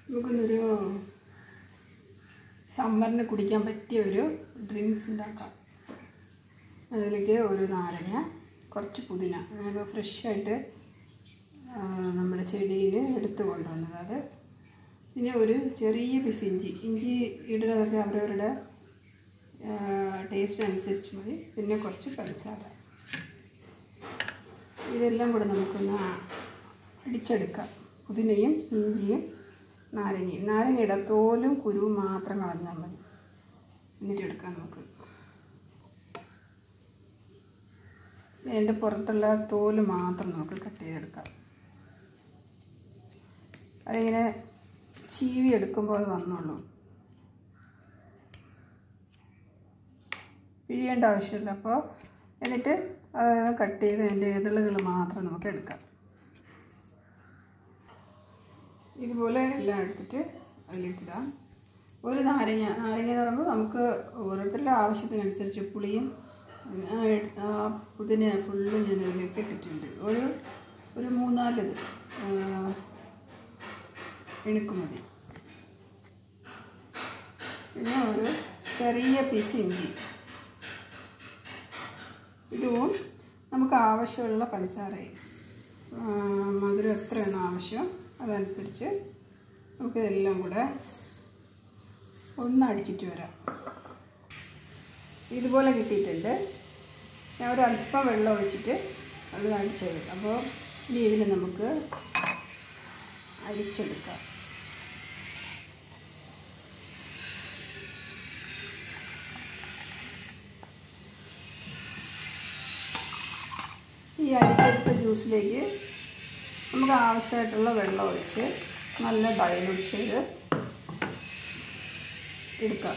നമുക്കൊന്നൊരു സമ്മറിന് കുടിക്കാൻ പറ്റിയ ഒരു ഡ്രിങ്ക്സ് ഉണ്ടാക്കാം അതിലേക്ക് ഒരു നാരങ്ങ കുറച്ച് പുതിന നമുക്ക് ഫ്രഷായിട്ട് നമ്മുടെ ചെടിയിൽ എടുത്തു കൊണ്ടുവന്നത് അത് പിന്നെ ഒരു ചെറിയ പീസ് ഇഞ്ചി ഇഞ്ചി ഇടുന്നതൊക്കെ അവരവരുടെ ടേസ്റ്റ് അനുസരിച്ച് മതി പിന്നെ കുറച്ച് പഞ്ചസാര ഇതെല്ലാം കൂടെ നമുക്കൊന്ന് അടിച്ചെടുക്കാം പുതിനയും ഇഞ്ചിയും നാരങ്ങയും നാരങ്ങയുടെ തോലും കുരുവും മാത്രം കളഞ്ഞാൽ മതി എന്നിട്ട് എടുക്കാം നമുക്ക് അതിൻ്റെ പുറത്തുള്ള തോല് മാത്രം നമുക്ക് കട്ട് ചെയ്തെടുക്കാം അതിങ്ങനെ ചീവി എടുക്കുമ്പോൾ അത് വന്നോളൂ പിഴിയേണ്ട ആവശ്യമില്ല അപ്പോൾ എന്നിട്ട് അത് കട്ട് ചെയ്ത് അതിൻ്റെ ഇതളുകൾ മാത്രം നമുക്ക് എടുക്കാം ഇതുപോലെ എല്ലാം എടുത്തിട്ട് അതിലേക്ക് ഇടാം ഒരു നാരങ്ങ നാരങ്ങ എന്ന് പറയുമ്പോൾ നമുക്ക് ഓരോരുത്തരുടെ ആവശ്യത്തിനനുസരിച്ച് പുളിയും ആ എട്- ആ പുതിന ഫുള്ള് ഞാൻ ഇതിലേക്ക് ഇട്ടിട്ടുണ്ട് ഒരു ഒരു മൂന്നാല് ഇത് എണുക്ക് മതി പിന്നെ ഒരു ചെറിയ പീസ് ഇഞ്ചി ഇതും നമുക്ക് ആവശ്യമുള്ള പഞ്ചസാരയും ആ, മധുരം എത്രയാണോ ആവശ്യം അതനുസരിച്ച് നമുക്കിതെല്ലാം കൂടെ ഒന്ന് അടിച്ചിട്ട് വരാം ഇതുപോലെ കിട്ടിയിട്ടുണ്ട് ഞാൻ ഒരു അല്പം വെള്ളം ഒഴിച്ചിട്ട് അത് അടിച്ചത് അപ്പോൾ ഇനി ഇതിന് നമുക്ക് അരിച്ചെടുക്കാം ഈ അരിച്ചെടുത്ത ജ്യൂസിലേക്ക് നമുക്ക് ആവശ്യമായിട്ടുള്ള വെള്ളം ഒഴിച്ച് നല്ല ഡൈലൂട്ട് ചെയ്ത് എടുക്കാം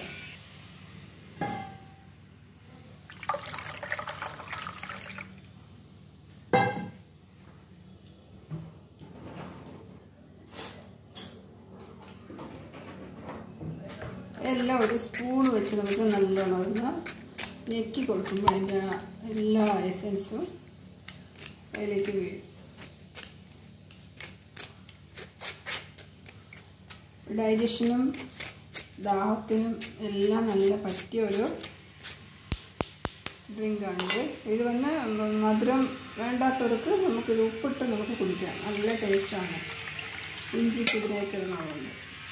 എല്ലാം ഒരു സ്പൂൺ വെച്ച് നമുക്ക് നല്ലോണം ഒന്ന് ഞെക്കി കൊടുക്കുമ്പോൾ അതിൻ്റെ എല്ലാ എസൻസും അതിലേക്ക് വീഴും ഡൈജഷനും ദാഹത്തിനും എല്ലാം നല്ല പറ്റിയ ഒരു ഡ്രിങ്കാണിത് ഇത് വന്ന് മധുരം വേണ്ടാത്തവർക്ക് നമുക്കിത് ഉപ്പിട്ട് നമുക്ക് കുടിക്കാം നല്ല ടേസ്റ്റാണ് ഇഞ്ചി കുതിരയൊക്കെ ഇടുന്നതുകൊണ്ട്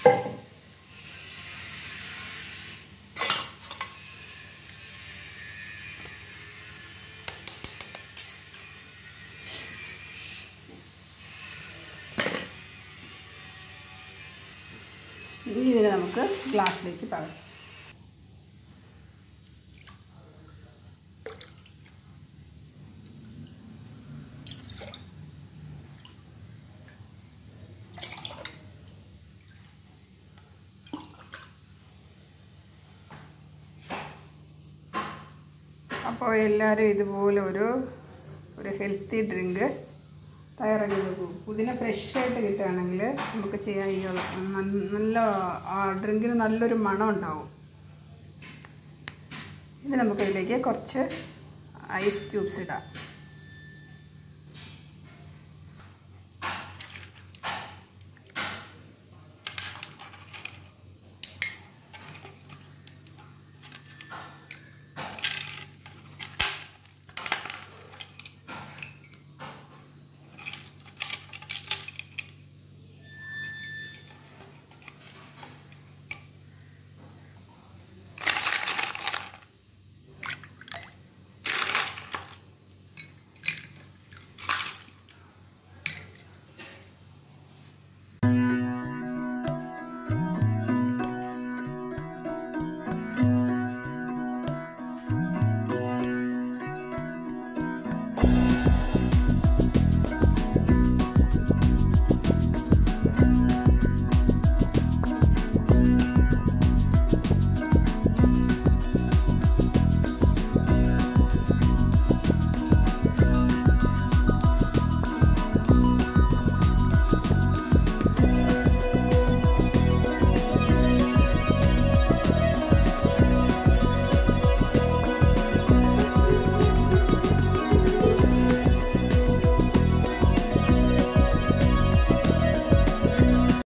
ഇനി ഇതിനെ നമുക്ക് ഗ്ലാസ്സിലേക്ക് പകരാം അപ്പോൾ എല്ലാവരും ഇതുപോലെ ഒരു ഒരു ഹെൽത്തി ഡ്രിങ്ക് തയ്യാറാക്കി നോക്കൂ പുതിന ഫ്രഷായിട്ട് കിട്ടുകയാണെങ്കിൽ നമുക്ക് ചെയ്യാൻ ഈ ന- നല്ല ആ ഡ്രിങ്കിന് നല്ലൊരു മണം ഉണ്ടാവും ഇനി നമുക്കതിലേക്ക് കുറച്ച് ഐസ് ക്യൂബ്സ് ഇടാം